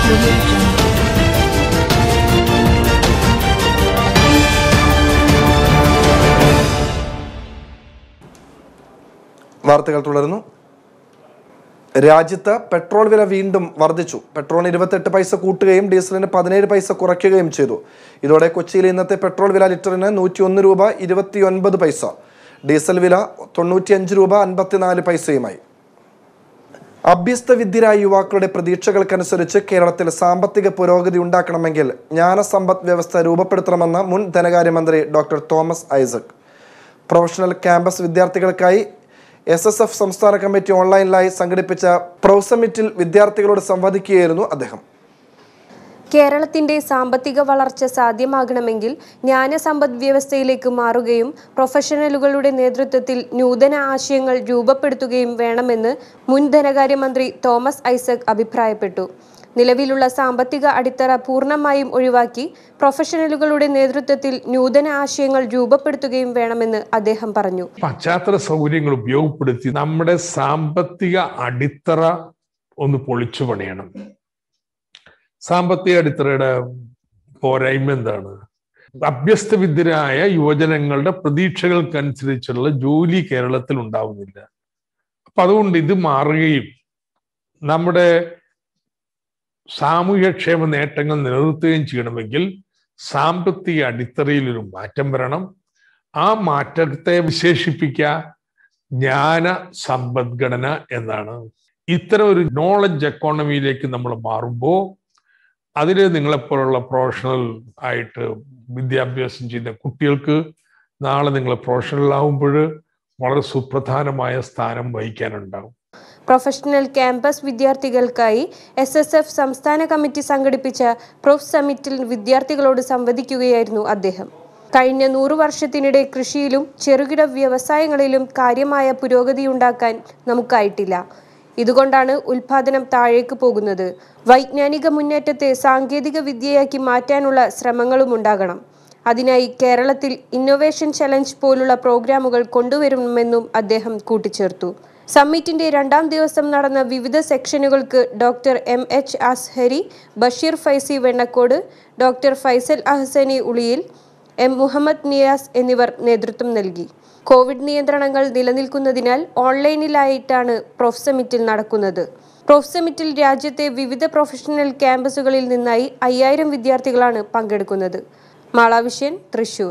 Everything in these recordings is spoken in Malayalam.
Audio Jungle. വാർത്തകൾ തുടരുന്നു രാജ്യത്ത് പെട്രോൾ വില വീണ്ടും വർദ്ധിച്ചു പെട്രോളിന് ഇരുപത്തെട്ട് പൈസ കൂട്ടുകയും ഡീസലിന് പതിനേഴ് പൈസ കുറയ്ക്കുകയും ചെയ്തു ഇതോടെ കൊച്ചിയിലെ ഇന്നത്തെ പെട്രോൾ വില ലിറ്ററിന് നൂറ്റി ഒന്ന് രൂപ ഇരുപത്തി ഒൻപത് പൈസ ഡീസൽ വില തൊണ്ണൂറ്റിയഞ്ച് രൂപ അൻപത്തിനാല് പൈസയുമായി അഭ്യസ്ത വിദ്യരായ യുവാക്കളുടെ പ്രതീക്ഷകൾക്കനുസരിച്ച് കേരളത്തിൽ സാമ്പത്തിക പുരോഗതി ഉണ്ടാക്കണമെങ്കിൽ ജ്ഞാനസമ്പദ് വ്യവസ്ഥ രൂപപ്പെടുത്തണമെന്ന് മുൻ ധനകാര്യമന്ത്രി doctor Thomas Isaac professional campus വിദ്യാർത്ഥികൾക്കായി എസ് എസ് എഫ് സംസ്ഥാന കമ്മിറ്റി ഓൺലൈനിലായി സംഘടിപ്പിച്ച പ്രൊസമിറ്റിൽ വിദ്യാർത്ഥികളോട് സംവദിക്കുകയായിരുന്നു അദ്ദേഹം കേരളത്തിന്റെ സാമ്പത്തിക വളർച്ച സാധ്യമാകണമെങ്കിൽ ജ്ഞാനസമ്പദ് വ്യവസ്ഥയിലേക്ക് മാറുകയും പ്രൊഫഷണലുകളുടെ നേതൃത്വത്തിൽ നൂതന ആശയങ്ങൾ രൂപപ്പെടുത്തുകയും വേണമെന്ന് മുൻ ധനകാര്യമന്ത്രി തോമസ് ഐസക് അഭിപ്രായപ്പെട്ടു നിലവിലുള്ള സാമ്പത്തിക അടിത്തറ പൂർണ്ണമായും ഒഴിവാക്കി പ്രൊഫഷണലുകളുടെ നേതൃത്വത്തിൽ നൂതന ആശയങ്ങൾ രൂപപ്പെടുത്തുകയും വേണമെന്ന് അദ്ദേഹം പറഞ്ഞു പശ്ചാത്തല സൗകര്യങ്ങൾ ഉപയോഗപ്പെടുത്തി നമ്മുടെ സാമ്പത്തിക അടിത്തറ ഒന്ന് പൊളിച്ചു പണിയണം സാമ്പത്തിക അടിത്തറയുടെ പോരായ്മ എന്താണ് അഭ്യസ്തവിദ്യരായ യുവജനങ്ങളുടെ പ്രതീക്ഷകൾക്കനുസരിച്ചുള്ള ജോലി കേരളത്തിൽ ഉണ്ടാവുന്നില്ല അപ്പൊ അതുകൊണ്ട് ഇത് മാറുകയും നമ്മുടെ സാമൂഹ്യക്ഷേമ നേട്ടങ്ങൾ നിലനിർത്തുകയും ചെയ്യണമെങ്കിൽ സാമ്പത്തിക അടിത്തറയിൽ ഒരു മാറ്റം വരണം ആ മാറ്റത്തെ വിശേഷിപ്പിക്കുക ജ്ഞാന സമ്പദ്ഘടന എന്നാണ് ഇത്തരം ഒരു നോളജ് എക്കോണമിയിലേക്ക് നമ്മൾ മാറുമ്പോൾ അതിൽ നിങ്ങളെപ്പോലുള്ള പ്രൊഫഷണൽ ആയിട്ട് വിദ്യാഭ്യാസം ചെയ്യുന്ന കുട്ടികൾക്ക് നാളെ നിങ്ങൾ പ്രൊഫഷണൽ ആവുമ്പോൾ വളരെ സുപ്രധാനമായ സ്ഥാനം വഹിക്കാനുണ്ടാവും പ്രൊഫഷണൽ ക്യാമ്പസ് വിദ്യാർത്ഥികൾക്കായി എസ് എസ് എഫ് സംസ്ഥാന കമ്മിറ്റി സംഘടിപ്പിച്ച പ്രൊഫ് സമിറ്റിൽ വിദ്യാർത്ഥികളോട് സംവദിക്കുകയായിരുന്നു അദ്ദേഹം കഴിഞ്ഞ നൂറു വർഷത്തിനിടെ കൃഷിയിലും ചെറുകിട വ്യവസായങ്ങളിലും കാര്യമായ പുരോഗതിയുണ്ടാക്കാൻ നമുക്കായിട്ടില്ല ഇതുകൊണ്ടാണ് ഉൽപാദനം താഴേക്ക് പോകുന്നത് വൈജ്ഞാനിക മുന്നേറ്റത്തെ സാങ്കേതിക വിദ്യയാക്കി മാറ്റാനുള്ള ശ്രമങ്ങളും ഉണ്ടാകണം അതിനായി കേരളത്തിൽ ഇന്നൊവേഷൻ ചലഞ്ച് പോലുള്ള പ്രോഗ്രാമുകൾ കൊണ്ടുവരുമെന്നും അദ്ദേഹം കൂട്ടിച്ചേർത്തു സമ്മിറ്റിന്റെ രണ്ടാം ദിവസം നടന്ന വിവിധ സെക്ഷനുകൾക്ക് doctor M H Azhari Basheer Faizy Vennakkode doctor Faisal Ahsani Uliyil M Muhammad Niyas എന്നിവർ നേതൃത്വം നൽകി കോവിഡ് നിയന്ത്രണങ്ങൾ നിലനിൽക്കുന്നതിനാൽ ഓൺലൈനിലായിട്ടാണ് പ്രൊഫ് സമിറ്റിൽ നടക്കുന്നത് പ്രൊഫ് സമിറ്റിൽ രാജ്യത്തെ വിവിധ പ്രൊഫഷണൽ ക്യാമ്പസുകളിൽ നിന്നായി അയ്യായിരം വിദ്യാർത്ഥികളാണ് പങ്കെടുക്കുന്നത് മാളാവിഷ്യൻ തൃശൂർ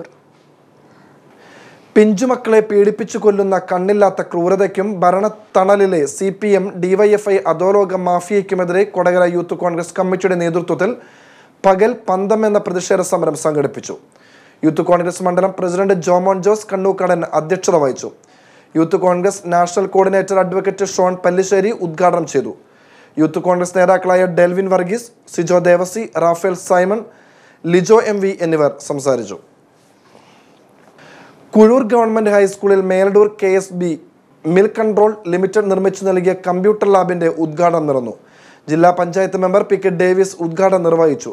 പിഞ്ചുമക്കളെ പീഡിപ്പിച്ചു കൊല്ലുന്ന കണ്ണില്ലാത്ത ക്രൂരതയ്ക്കും ഭരണത്തണലിലെ സി പി എം ഡിവൈഎഫ്ഐ അധോലോക മാഫിയയ്ക്കുമെതിരെ കൊടകര യൂത്ത് കോൺഗ്രസ് കമ്മിറ്റിയുടെ നേതൃത്വത്തിൽ പകൽ പന്തം എന്ന പ്രതിഷേധ സമരം സംഘടിപ്പിച്ചു യൂത്ത് കോൺഗ്രസ് മണ്ഡലം പ്രസിഡന്റ് ജോമോൻ ജോസ് കണ്ണൂക്കടൻ അധ്യക്ഷത വഹിച്ചു youth congress national coordinator advocate Shone Pallissery ഉദ്ഘാടനം ചെയ്തു യൂത്ത് കോൺഗ്രസ് നേതാക്കളായ ഡെൽവിൻ വർഗീസ് സിജോ ദേവസി റാഫേൽ സൈമൺ ലിജോ എം വി എന്നിവർ സംസാരിച്ചു കുഴൂർ ഗവൺമെന്റ് ഹൈസ്കൂളിൽ Meladoor K S B mill control limited നിർമ്മിച്ചു നൽകിയ കമ്പ്യൂട്ടർ ലാബിന്റെ ഉദ്ഘാടനം നടന്നു ജില്ലാ panchayat member P K Davis ഉദ്ഘാടനം നിർവഹിച്ചു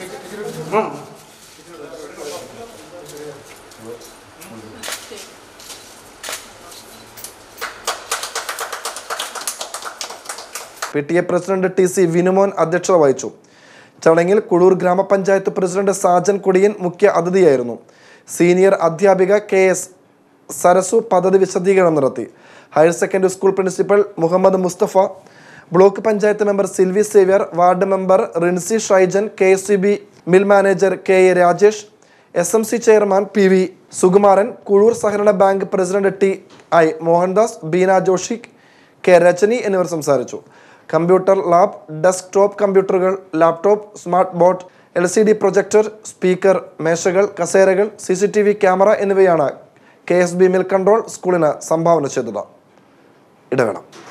P T A president T C Vinumon അധ്യക്ഷത വഹിച്ചു ചടങ്ങിൽ കുഴൂർ ഗ്രാമപഞ്ചായത്ത് പ്രസിഡന്റ് സാജൻ കൊടിയൻ മുഖ്യ അതിഥിയായിരുന്നു സീനിയർ അധ്യാപിക കെ എസ് സരസു പദ്ധതി വിശദീകരണം നടത്തി higher secondary school principal Muhammad Musthafa block panchayat member Silvy Xavier ward member Rincy Shaijan K S C B mill manager K A Rajesh S M C chairman P V Sukumaran Kuzhur സഹകരണ bank president T I Mohandas Beena Joshy K Rajani എന്നിവർ സംസാരിച്ചു കമ്പ്യൂട്ടർ ലാബ് ഡെസ്ക്ടോപ്പ് കമ്പ്യൂട്ടറുകൾ laptop smart board L C D projector speaker മേശകൾ കസേരകൾ C C T V camera എന്നിവയാണ് K S B mill control സ്കൂളിന് സംഭാവന ചെയ്തത് ഇടവേള